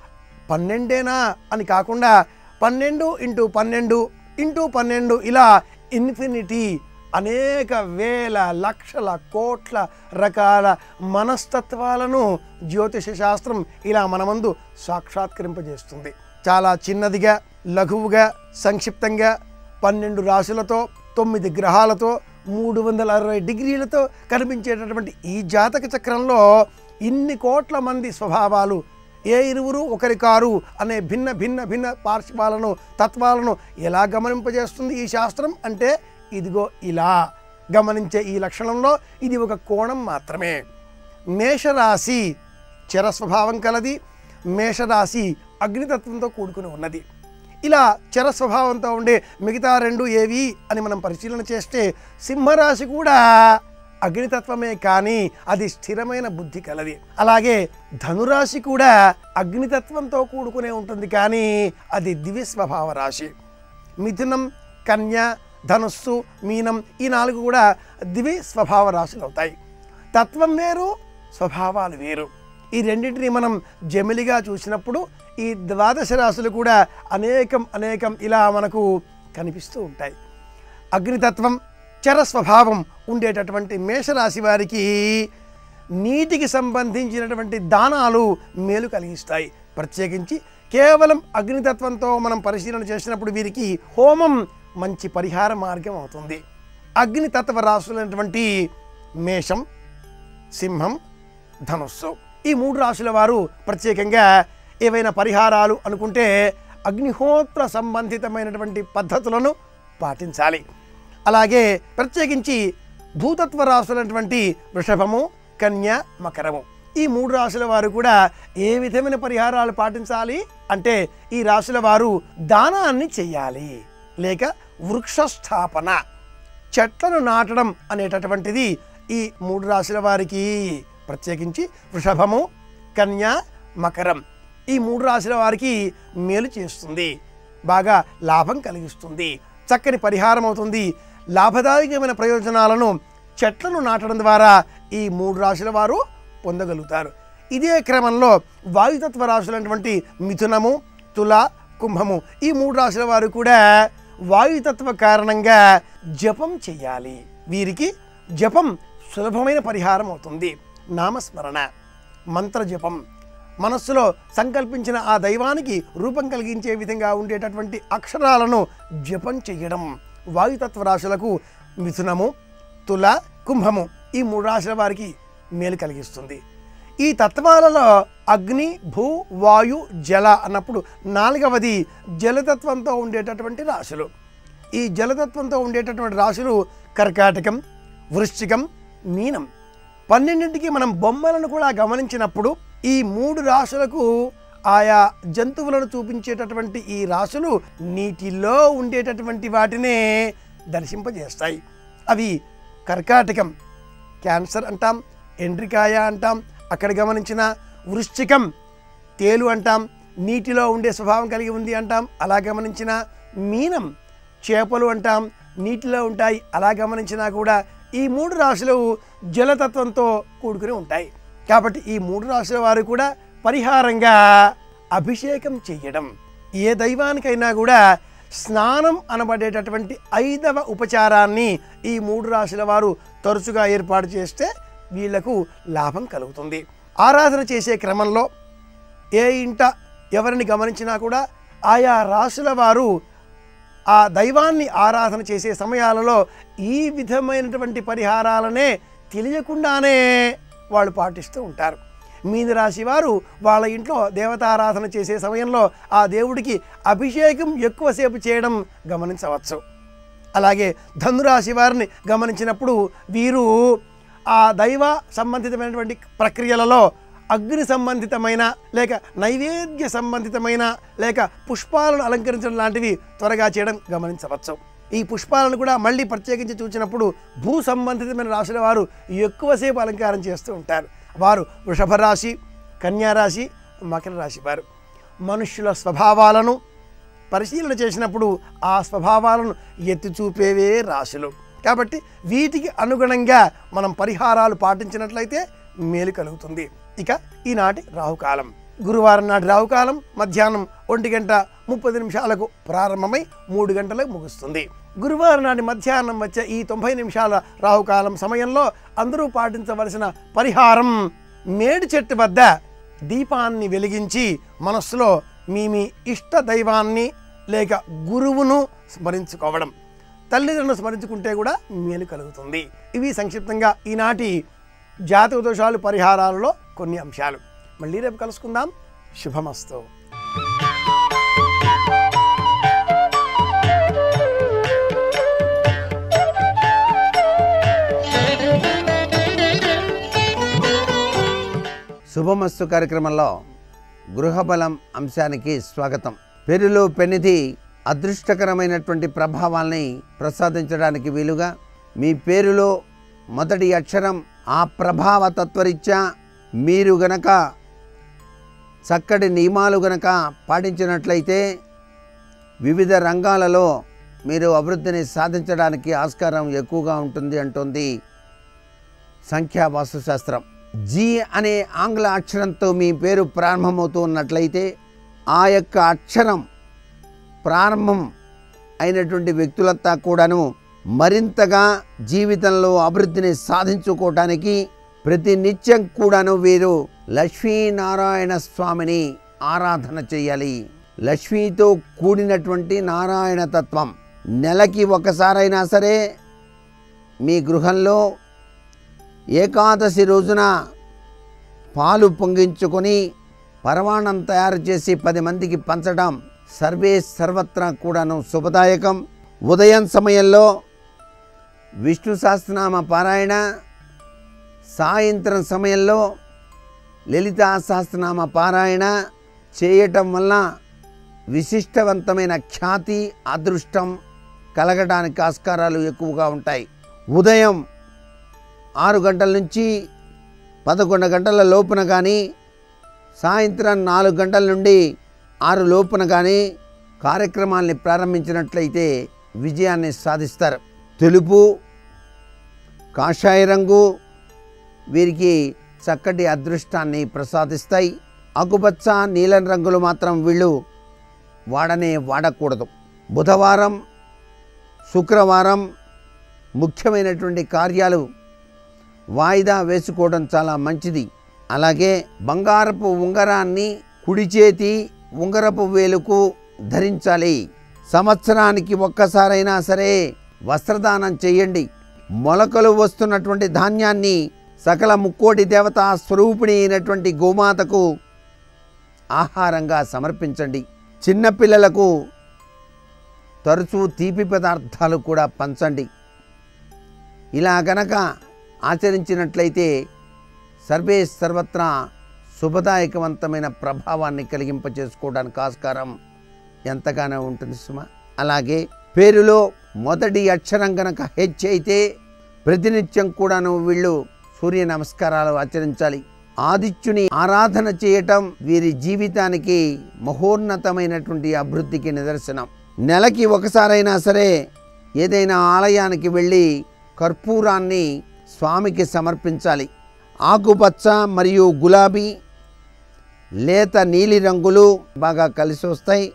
G: పన్నెండేనా అని కాకుండా పన్నెండు ఇంటూ పన్నెండు ఇంటూ పన్నెండు ఇలా ఇన్ఫినిటీ అనేక వేల లక్షల కోట్ల రకాల మనస్తత్వాలను జ్యోతిష శాస్త్రం ఇలా మన ముందు సాక్షాత్కరింపజేస్తుంది చాలా చిన్నదిగా లఘువుగా సంక్షిప్తంగా పన్నెండు రాశులతో తొమ్మిది గ్రహాలతో మూడు వందల అరవై డిగ్రీలతో కనిపించేటటువంటి ఈ జాతక చక్రంలో ఇన్ని కోట్ల మంది స్వభావాలు ఏ ఇరువురు ఒకరి కారు అనే భిన్న భిన్న భిన్న పార్శ్వాలను తత్వాలను ఎలా గమనింపజేస్తుంది ఈ శాస్త్రం అంటే ఇదిగో ఇలా గమనించే ఈ లక్షణంలో ఇది ఒక కోణం మాత్రమే మేషరాశి చర స్వభావం కలది మేషరాశి అగ్నితత్వంతో కూడుకుని ఉన్నది ఇలా చర స్వభావంతో ఉండే మిగతా రెండు ఏవి అని మనం పరిశీలన చేస్తే సింహరాశి కూడా అగ్నితత్వమే కానీ అది స్థిరమైన బుద్ధి కలది అలాగే ధనురాశి కూడా అగ్నితత్వంతో కూడుకునే ఉంటుంది కానీ అది దివ్య స్వభావ రాశి మిథునం కన్య ధనుస్సు మీనం ఈ నాలుగు కూడా దివి స్వభావ రాశులు అవుతాయి తత్వం వేరు స్వభావాలు వేరు ఈ రెండింటిని మనం జమిలిగా చూసినప్పుడు ఈ ద్వాదశ రాశులు కూడా అనేకం అనేకం ఇలా మనకు కనిపిస్తూ ఉంటాయి అగ్నితత్వం చర స్వభావం ఉండేటటువంటి మేషరాశి వారికి నీటికి సంబంధించినటువంటి దానాలు మేలు కలిగిస్తాయి ప్రత్యేకించి కేవలం అగ్నితత్వంతో మనం పరిశీలన చేసినప్పుడు వీరికి హోమం మంచి పరిహార మార్గం అవుతుంది అగ్నితత్వ రాశులైనటువంటి మేషం సింహం ధనుస్సు ఈ మూడు రాశుల వారు ప్రత్యేకంగా ఏవైనా పరిహారాలు అనుకుంటే అగ్నిహోత్ర సంబంధితమైనటువంటి పద్ధతులను పాటించాలి అలాగే ప్రత్యేకించి భూతత్వ రాశులైనటువంటి వృషభము కన్య మకరము ఈ మూడు రాశుల వారు కూడా ఏ విధమైన పరిహారాలు పాటించాలి అంటే ఈ రాశుల వారు దానాన్ని చెయ్యాలి లేక వృక్షస్థాపన చెట్లను నాటడం అనేటటువంటిది ఈ మూడు రాశుల వారికి ప్రత్యేకించి వృషభము కన్య మకరం ఈ మూడు రాశుల వారికి మేలు చేస్తుంది బాగా లాభం కలిగిస్తుంది చక్కని పరిహారం అవుతుంది లాభదాయకమైన ప్రయోజనాలను చెట్లను నాటడం ద్వారా ఈ మూడు రాశుల వారు పొందగలుగుతారు ఇదే క్రమంలో వాయుతత్వ రాశులైనటువంటి మిథునము తుల కుంభము ఈ మూడు రాశుల వారు కూడా వాయుతత్వ కారణంగా జపం చెయ్యాలి వీరికి జపం సులభమైన పరిహారం అవుతుంది నామస్మరణ మంత్ర జపం మనస్సులో సంకల్పించిన ఆ దైవానికి రూపం కలిగించే విధంగా ఉండేటటువంటి అక్షరాలను జపం చెయ్యడం వాయుతత్వ రాశులకు మిథునము తుల కుంభము ఈ మూడు రాశుల వారికి మేలు కలిగిస్తుంది ఈ తత్వాలలో అగ్ని భూ వాయు జల అన్నప్పుడు నాలుగవది జలతత్వంతో ఉండేటటువంటి రాశులు ఈ జలతత్వంతో ఉండేటటువంటి రాశులు కర్కాటకం వృశ్చికం మీనం పన్నెండింటికి మనం బొమ్మలను కూడా గమనించినప్పుడు ఈ మూడు రాశులకు ఆయా జంతువులను చూపించేటటువంటి ఈ రాశులు నీటిలో ఉండేటటువంటి వాటినే దర్శింపజేస్తాయి అవి కర్కాటకం క్యాన్సర్ అంటాం ఎండ్రికాయ అంటాం అక్కడ గమనించిన వృశ్చికం తేలు అంటాం నీటిలో ఉండే స్వభావం కలిగి ఉంది అంటాం అలా గమనించిన మీనం చేపలు అంటాం నీటిలో ఉంటాయి అలా గమనించినా కూడా ఈ మూడు రాశులు జలతత్వంతో కూడుకుని ఉంటాయి కాబట్టి ఈ మూడు రాశుల వారు కూడా పరిహారంగా అభిషేకం చెయ్యడం ఏ దైవానికైనా కూడా స్నానం అనబడేటటువంటి ఐదవ ఉపచారాన్ని ఈ మూడు రాశుల వారు తరచుగా ఏర్పాటు చేస్తే వీళ్లకు లాభం కలుగుతుంది ఆరాధన చేసే క్రమంలో ఏ ఇంట ఎవరిని గమనించినా కూడా ఆయా రాశుల వారు ఆ దైవాన్ని ఆరాధన చేసే సమయాలలో ఈ విధమైనటువంటి పరిహారాలనే తెలియకుండానే వాళ్ళు పాటిస్తూ ఉంటారు మీన రాశి వారు వాళ్ళ ఇంట్లో దేవతారాధన చేసే సమయంలో ఆ దేవుడికి అభిషేకం ఎక్కువసేపు చేయడం గమనించవచ్చు అలాగే ధనురాశి వారిని గమనించినప్పుడు వీరు ఆ దైవ సంబంధితమైనటువంటి ప్రక్రియలలో అగ్ని సంబంధితమైన లేక నైవేద్య సంబంధితమైన లేక పుష్పాలను అలంకరించడం లాంటివి త్వరగా చేయడం గమనించవచ్చు ఈ పుష్పాలను కూడా మళ్ళీ ప్రత్యేకించి చూసినప్పుడు భూ సంబంధితమైన రాశుల వారు ఎక్కువసేపు అలంకారం చేస్తూ ఉంటారు వారు వృషభ రాశి కన్యా రాశి మకర రాశి వారు మనుష్యుల స్వభావాలను పరిశీలన చేసినప్పుడు ఆ స్వభావాలను ఎత్తి చూపేవే రాశులు కాబట్టి వీటికి అనుగుణంగా మనం పరిహారాలు పాటించినట్లయితే మేలు కలుగుతుంది ఇక ఈనాటి రాహుకాలం గురువారం నాటి రాహుకాలం మధ్యాహ్నం ఒంటి గంట ముప్పది నిమిషాలకు ప్రారంభమై మూడు గంటలకు ముగుస్తుంది గురువారం నాటి మధ్యాహ్నం వచ్చే ఈ తొంభై నిమిషాల రాహుకాలం సమయంలో అందరూ పాటించవలసిన పరిహారం మేడి చెట్టు వద్ద దీపాన్ని వెలిగించి మనస్సులో మీ మీ ఇష్ట దైవాన్ని లేక గురువును స్మరించుకోవడం తల్లిదండ్రులను స్మరించుకుంటే కూడా మేలు కలుగుతుంది ఇవి సంక్షిప్తంగా ఈనాటి జాతక దోషాలు పరిహారాలలో కొన్ని అంశాలు మళ్ళీ రేపు కలుసుకుందాం శుభమస్తు
H: శుభమస్తు కార్యక్రమంలో గృహబలం అంశానికి స్వాగతం పేరులో పెనిది అదృష్టకరమైనటువంటి ప్రభావాల్ని ప్రసాదించడానికి వీలుగా మీ పేరులో మొదటి అక్షరం ఆ ప్రభావ తత్వరీత్యా మీరు గనక చక్కటి నియమాలు గనక పాటించినట్లయితే వివిధ రంగాలలో మీరు అభివృద్ధిని సాధించడానికి ఆస్కారం ఎక్కువగా ఉంటుంది అంటుంది సంఖ్యా వాస్తుశాస్త్రం జీ అనే ఆంగ్ల అక్షరంతో మీ పేరు ప్రారంభమవుతూ ఉన్నట్లయితే ఆ యొక్క అక్షరం ప్రారంభం అయినటువంటి వ్యక్తులంతా కూడాను మరింతగా జీవితంలో అభివృద్ధిని సాధించుకోవటానికి ప్రతి నిత్యం కూడాను వీరు లక్ష్మీనారాయణ స్వామిని ఆరాధన చేయాలి లక్ష్మీతో కూడినటువంటి నారాయణ తత్వం నెలకి ఒకసారైనా సరే మీ గృహంలో ఏకాదశి రోజున పాలు పొంగించుకొని పరమాణం తయారు చేసి పది మందికి పంచడం సర్వే సర్వత్రా కూడాను శుభదాయకం ఉదయం సమయంలో విష్ణు సహస్రనామ పారాయణ సాయంత్రం సమయంలో లలితా సహస్రనామ పారాయణ చేయటం వల్ల విశిష్టవంతమైన ఖ్యాతి అదృష్టం కలగడానికి ఆస్కారాలు ఎక్కువగా ఉంటాయి ఉదయం ఆరు గంటల నుంచి పదకొండు గంటల లోపున కానీ సాయంత్రం నాలుగు గంటల నుండి ఆరు లోపున కానీ కార్యక్రమాల్ని ప్రారంభించినట్లయితే విజయాన్ని సాధిస్తారు తెలుపు కాషాయ రంగు వీరికి చక్కటి అదృష్టాన్ని ప్రసాదిస్తాయి ఆకుపచ్చ నీలం రంగులు మాత్రం వీళ్ళు వాడనే వాడకూడదు బుధవారం శుక్రవారం ముఖ్యమైనటువంటి కార్యాలు వాయిదా వేసుకోవడం చాలా మంచిది అలాగే బంగారపు ఉంగరాన్ని కుడి చేతి ఉంగరపు వేలుకు ధరించాలి సంవత్సరానికి ఒక్కసారైనా సరే వస్త్రదానం చేయండి మొలకలు వస్తున్నటువంటి ధాన్యాన్ని సకల ముక్కోటి దేవత స్వరూపిణి అయినటువంటి గోమాతకు ఆహారంగా సమర్పించండి చిన్నపిల్లలకు తరచూ తీపి పదార్థాలు కూడా పంచండి ఇలా గనక ఆచరించినట్లయితే సర్వే సర్వత్రా శుభదాయకవంతమైన ప్రభావాన్ని కలిగింపచేసుకోవడానికి ఆస్కారం ఎంతగానో ఉంటుంది సుమ అలాగే పేరులో మొదటి అక్షరం గనక హెచ్ అయితే ప్రతినిత్యం కూడాను వీళ్ళు సూర్య నమస్కారాలు ఆచరించాలి ఆదిత్యుని ఆరాధన చేయటం వీరి జీవితానికి మహోన్నతమైనటువంటి అభివృద్ధికి నిదర్శనం నెలకి ఒకసారైనా సరే ఏదైనా ఆలయానికి వెళ్ళి కర్పూరాన్ని స్వామికి సమర్పించాలి ఆకుపచ్చ మరియు గులాబీ లేత నీలి రంగులు బాగా కలిసి వస్తాయి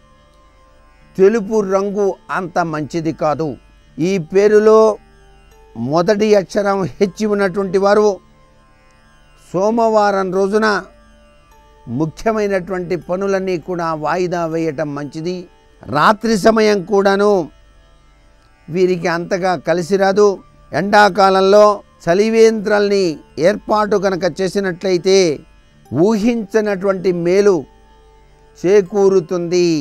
H: తెలుపు రంగు అంత మంచిది కాదు ఈ పేరులో మొదటి అక్షరం హెచ్చి ఉన్నటువంటి వారు సోమవారం రోజున ముఖ్యమైనటువంటి పనులన్నీ కూడా వాయిదా వేయటం మంచిది రాత్రి సమయం కూడాను వీరికి అంతగా కలిసి రాదు ఎండాకాలంలో చలివేంద్రాల్ని ఏర్పాటు కనుక చేసినట్లయితే ఊహించనటువంటి మేలు చేకూరుతుంది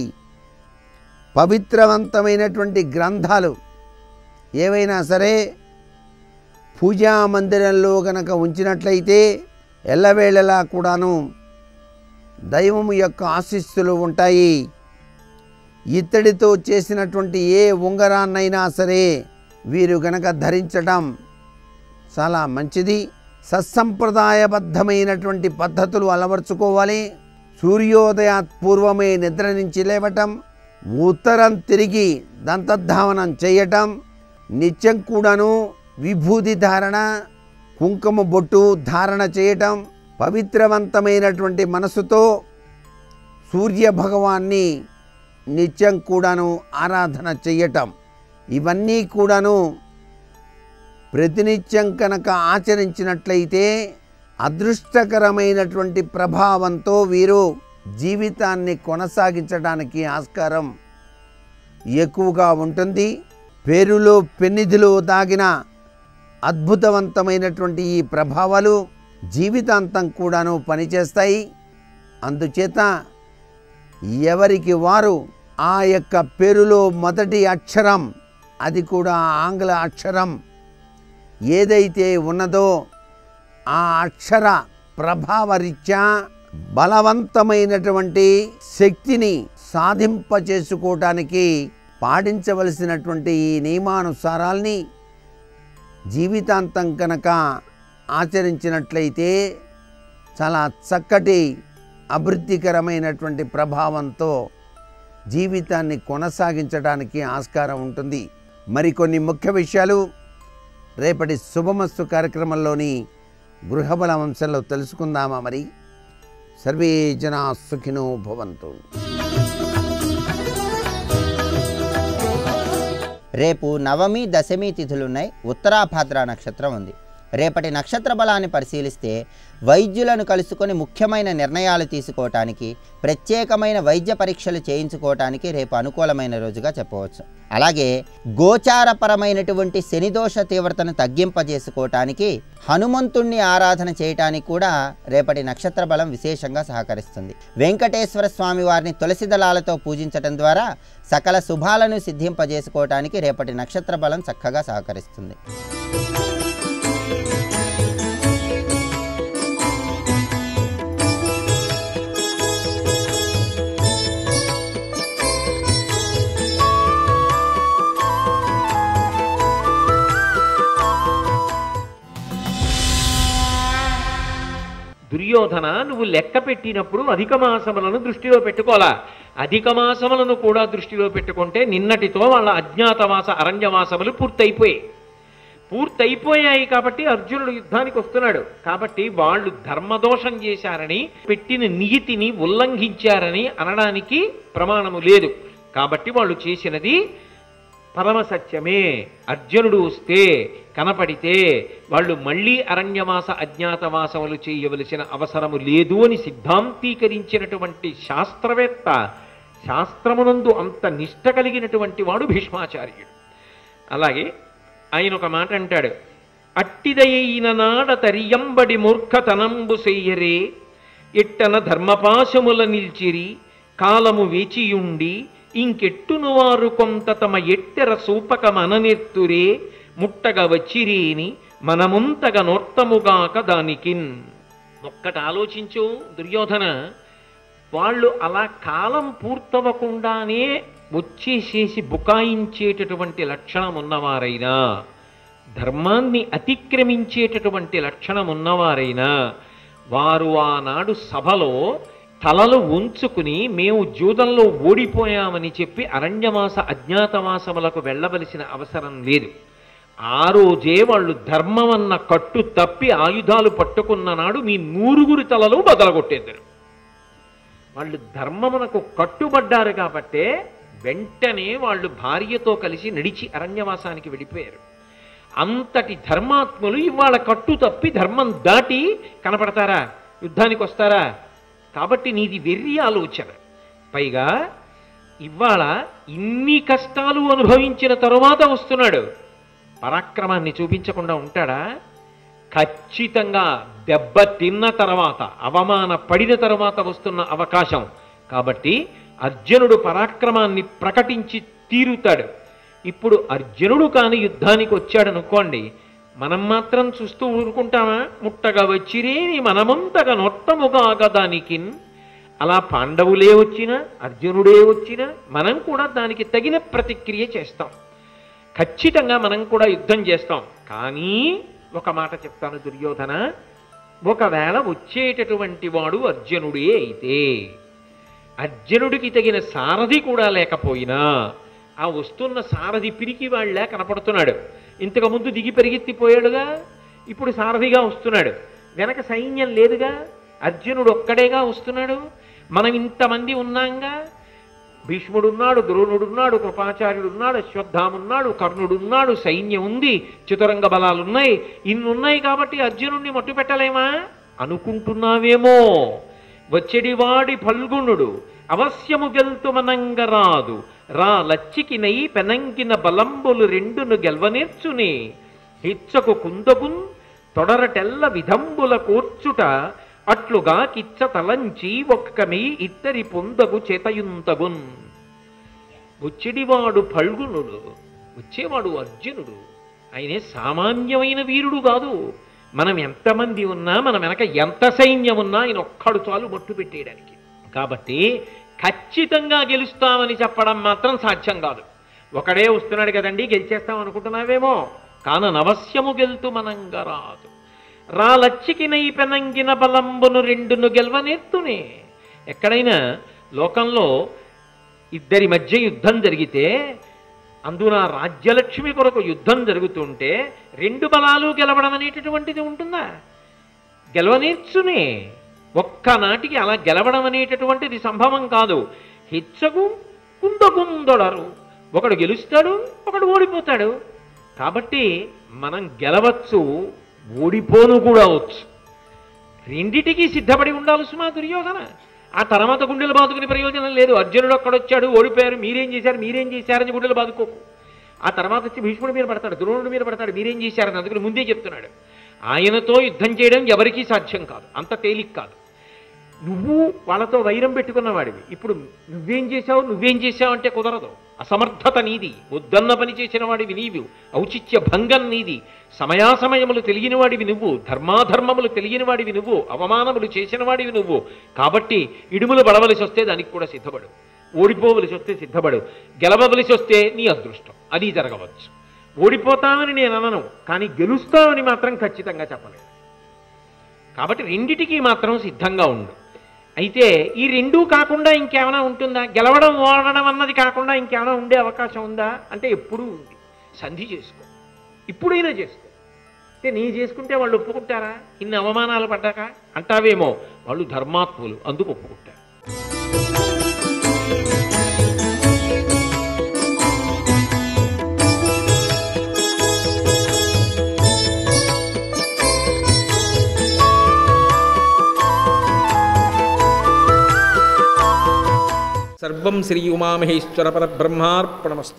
H: పవిత్రవంతమైనటువంటి గ్రంథాలు ఏవైనా సరే పూజా మందిరంలో గనక ఉంచినట్లయితే ఎల్లవేళలా కూడాను దైవం యొక్క ఆశీస్సులు ఉంటాయి ఇత్తడితో చేసినటువంటి ఏ ఉంగరాన్నైనా సరే వీరు గనక ధరించడం చాలా మంచిది సత్సంప్రదాయబద్ధమైనటువంటి పద్ధతులు అలవర్చుకోవాలి సూర్యోదయాత్ పూర్వమే నిద్ర నుంచి లేవటం ఉత్తరం తిరిగి దంతధావనం చేయటం నిత్యం కూడాను విభూది ధారణ కుంకుమ బొట్టు ధారణ చేయటం పవిత్రవంతమైనటువంటి మనసుతో సూర్య భగవాన్ని నిత్యం కూడాను ఆరాధన చెయ్యటం ఇవన్నీ కూడాను ప్రతినిత్యం కనుక ఆచరించినట్లయితే అదృష్టకరమైనటువంటి ప్రభావంతో వీరు జీవితాన్ని కొనసాగించడానికి ఆస్కారం ఎక్కువగా ఉంటుంది పేరులో పెన్నిధిలో దాగిన అద్భుతవంతమైనటువంటి ఈ ప్రభావాలు జీవితాంతం కూడాను పనిచేస్తాయి అందుచేత ఎవరికి వారు ఆ యొక్క పేరులో మొదటి అక్షరం అది కూడా ఆంగ్ల అక్షరం ఏదైతే ఉన్నదో ఆ అక్షర ప్రభావరీత్యా బలవంతమైనటువంటి శక్తిని సాధింపచేసుకోవటానికి పాటించవలసినటువంటి ఈ నియమానుసారాల్ని జీవితాంతం కనుక ఆచరించినట్లయితే చాలా చక్కటి అభివృద్ధికరమైనటువంటి ప్రభావంతో జీవితాన్ని కొనసాగించడానికి ఆస్కారం ఉంటుంది మరికొన్ని ముఖ్య విషయాలు రేపటి శుభమస్తు కార్యక్రమంలోని గృహబల అంశంలో తెలుసుకుందామా మరి సర్వే జనా సుఖినో భవంతు
I: రేపు నవమి దశమి తిథులున్నాయి ఉత్తరాభాద్ర నక్షత్రం ఉంది రేపటి నక్షత్ర బలాన్ని పరిశీలిస్తే వైద్యులను కలుసుకొని ముఖ్యమైన నిర్ణయాలు తీసుకోవటానికి ప్రత్యేకమైన వైద్య పరీక్షలు చేయించుకోవటానికి రేపు అనుకూలమైన రోజుగా చెప్పవచ్చు అలాగే గోచారపరమైనటువంటి శనిదోష తీవ్రతను తగ్గింపజేసుకోవటానికి హనుమంతుణ్ణి ఆరాధన చేయటానికి కూడా రేపటి నక్షత్ర బలం విశేషంగా సహకరిస్తుంది వెంకటేశ్వర స్వామి వారిని తులసి దళాలతో పూజించటం ద్వారా సకల శుభాలను సిద్ధింపజేసుకోవటానికి రేపటి నక్షత్ర బలం చక్కగా సహకరిస్తుంది
J: దుర్యోధన నువ్వు లెక్క పెట్టినప్పుడు అధిక మాసములను దృష్టిలో పెట్టుకోవాలా అధిక మాసములను కూడా దృష్టిలో పెట్టుకుంటే నిన్నటితో వాళ్ళ అజ్ఞాతవాస అరణ్యవాసములు పూర్తయిపోయాయి పూర్తయిపోయాయి కాబట్టి అర్జునుడు యుద్ధానికి వస్తున్నాడు కాబట్టి వాళ్ళు ధర్మదోషం చేశారని పెట్టిన నియతిని ఉల్లంఘించారని అనడానికి ప్రమాణము లేదు కాబట్టి వాళ్ళు చేసినది పరమ సత్యమే అర్జునుడు వస్తే కనపడితే వాళ్ళు మళ్ళీ అరణ్యవాస అజ్ఞాతవాసములు చేయవలసిన అవసరము లేదు అని సిద్ధాంతీకరించినటువంటి శాస్త్రవేత్త శాస్త్రమునందు అంత నిష్ట కలిగినటువంటి వాడు భీష్మాచార్యుడు అలాగే ఆయన ఒక మాట అంటాడు అట్టిదయైన నాడ తరియంబడి మూర్ఖతనంబు చెయ్యరే ఎట్టన ధర్మపాశముల నిల్చిరి కాలము వేచియుండి ఇంకెట్టును వారు కొంత తమ ఎట్టెర సూపక మననెత్తురే ముట్టగ వచ్చిరేని మనముంతగ నొర్తముగాక దానికిన్ ఒక్కటి ఆలోచించు దుర్యోధన వాళ్ళు అలా కాలం పూర్తవకుండానే వచ్చేసేసి బుకాయించేటటువంటి లక్షణం ఉన్నవారైనా ధర్మాన్ని అతిక్రమించేటటువంటి లక్షణం ఉన్నవారైనా వారు ఆనాడు సభలో తలలు ఉంచుకుని మేము జూదంలో ఓడిపోయామని చెప్పి అరణ్యవాస అజ్ఞాతవాసములకు వెళ్ళవలసిన అవసరం లేదు ఆ రోజే వాళ్ళు ధర్మం అన్న కట్టు తప్పి ఆయుధాలు పట్టుకున్న నాడు మీ నూరుగురి తలలు బదలగొట్టేద్దరు వాళ్ళు ధర్మమునకు కట్టుబడ్డారు కాబట్టే వెంటనే వాళ్ళు భార్యతో కలిసి నడిచి అరణ్యవాసానికి వెళ్ళిపోయారు అంతటి ధర్మాత్ములు ఇవాళ కట్టు తప్పి ధర్మం దాటి కనపడతారా యుద్ధానికి వస్తారా కాబట్టి నీది వెర్రి ఆలోచన పైగా ఇవాళ ఇన్ని కష్టాలు అనుభవించిన తరువాత వస్తున్నాడు పరాక్రమాన్ని చూపించకుండా ఉంటాడా ఖచ్చితంగా దెబ్బ తిన్న తర్వాత అవమాన పడిన తర్వాత వస్తున్న అవకాశం కాబట్టి అర్జునుడు పరాక్రమాన్ని ప్రకటించి తీరుతాడు ఇప్పుడు అర్జునుడు కాని యుద్ధానికి వచ్చాడు అనుకోండి మనం మాత్రం చూస్తూ ఊరుకుంటామా ముట్టగా వచ్చిరేని మనమంతగా నొట్టముగా దానికి అలా పాండవులే వచ్చినా అర్జునుడే వచ్చినా మనం కూడా దానికి తగిన ప్రతిక్రియ చేస్తాం ఖచ్చితంగా మనం కూడా యుద్ధం చేస్తాం కానీ ఒక మాట చెప్తాను దుర్యోధన ఒకవేళ వచ్చేటటువంటి వాడు అర్జునుడే అయితే అర్జునుడికి తగిన సారథి కూడా లేకపోయినా ఆ వస్తున్న సారథి పిరికి వాళ్ళే కనపడుతున్నాడు ఇంతకు ముందు దిగి పరిగెత్తిపోయాడుగా ఇప్పుడు సారథిగా వస్తున్నాడు వెనక సైన్యం లేదుగా అర్జునుడు ఒక్కడేగా వస్తున్నాడు మనం ఇంతమంది ఉన్నాంగా భీష్ముడున్నాడు ద్రోణుడున్నాడు కృపాచార్యుడున్నాడు అశ్వత్థామున్నాడు కర్ణుడున్నాడు సైన్యం ఉంది చతురంగ బలాలున్నాయి ఇన్నున్నాయి కాబట్టి అర్జునుడిని మట్టు పెట్టలేమా అనుకుంటున్నావేమో వచ్చెడివాడి ఫల్గుణుడు అవశ్యము గెల్తుమనంగరాదు రా లచ్చికి నై పెనంగిన బలంబులు రెండును గెల్వనేర్చునే హిచ్చకు కుందగున్ తొడరటెల్ల విధంబుల కూర్చుట అట్లుగా కిచ్చ తలంచి ఒక్కమి ఇద్దరి పొందగు చేతయుంతగున్ వచ్చేడివాడు ఫల్గుణుడు వచ్చేవాడు అర్జునుడు ఆయనే సామాన్యమైన వీరుడు కాదు మనం ఎంతమంది ఉన్నా మన వెనక ఎంత సైన్యం ఉన్నా ఆయన ఒక్కడు చాలు మట్టు పెట్టేయడానికి కాబట్టి ఖచ్చితంగా గెలుస్తామని చెప్పడం మాత్రం సాధ్యం కాదు ఒకడే వస్తున్నాడు కదండి గెలిచేస్తాం అనుకుంటున్నావేమో కాన నవశ్యము గెలుతు మనంగా రాదు రాలచ్చికి నై పెనంగిన బలంబును రెండును గెలవనెత్తునే ఎక్కడైనా లోకంలో ఇద్దరి మధ్య యుద్ధం జరిగితే అందున రాజ్యలక్ష్మి కొరకు యుద్ధం జరుగుతుంటే రెండు బలాలు గెలవడం అనేటటువంటిది ఉంటుందా గెలవనేర్చునే ఒక్కనాటికి అలా గెలవడం అనేటటువంటిది సంభవం కాదు హెచ్చగు కుందకుందొడరు ఒకడు గెలుస్తాడు ఒకడు ఓడిపోతాడు కాబట్టి మనం గెలవచ్చు ఓడిపోను కూడా అవచ్చు రెండిటికి సిద్ధపడి ఉండాలి సుమా దుర్యోధన ఆ తర్వాత గుండెలు బాదుకునే ప్రయోజనం లేదు అర్జునుడు అక్కడొచ్చాడు ఓడిపోయారు మీరేం చేశారు మీరేం చేశారని గుండెలు బాదుకోకు ఆ తర్వాత వచ్చి భీష్ముడి మీద పడతాడు ద్రోణుడి మీద పడతాడు మీరేం చేశారని అందుకని ముందే చెప్తున్నాడు ఆయనతో యుద్ధం చేయడం ఎవరికీ సాధ్యం కాదు అంత తేలిక కాదు నువ్వు వాళ్ళతో వైరం పెట్టుకున్నవాడివి ఇప్పుడు నువ్వేం చేశావు నువ్వేం చేశావు అంటే కుదరదు అసమర్థత నీది వద్దన్న పని చేసిన వాడివి నీవు ఔచిత్య భంగం నీది సమయాసమయములు తెలియని వాడివి నువ్వు ధర్మాధర్మములు తెలియని వాడివి నువ్వు అవమానములు చేసిన వాడివి నువ్వు కాబట్టి ఇడుములు పడవలసి వస్తే దానికి కూడా సిద్ధపడు ఓడిపోవలసి వస్తే సిద్ధపడు గెలవవలసి వస్తే నీ అదృష్టం అది జరగవచ్చు ఓడిపోతామని నేను అనను కానీ గెలుస్తామని మాత్రం ఖచ్చితంగా చెప్పలేను కాబట్టి రెండిటికి మాత్రం సిద్ధంగా ఉండు అయితే ఈ రెండూ కాకుండా ఇంకేమైనా ఉంటుందా గెలవడం ఓడడం అన్నది కాకుండా ఇంకేమైనా ఉండే అవకాశం ఉందా అంటే ఎప్పుడూ ఉంది సంధి చేసుకో ఇప్పుడైనా చేసుకో అంటే నీ చేసుకుంటే వాళ్ళు ఒప్పుకుంటారా ఇన్ని అవమానాలు పడ్డాక అంటావేమో వాళ్ళు ధర్మాత్ములు అందుకు ఒప్పుకుంటారు
D: సర్వం శ్రీ ఉమామహేశ్వర పరబ్రహ్మార్పణమస్తు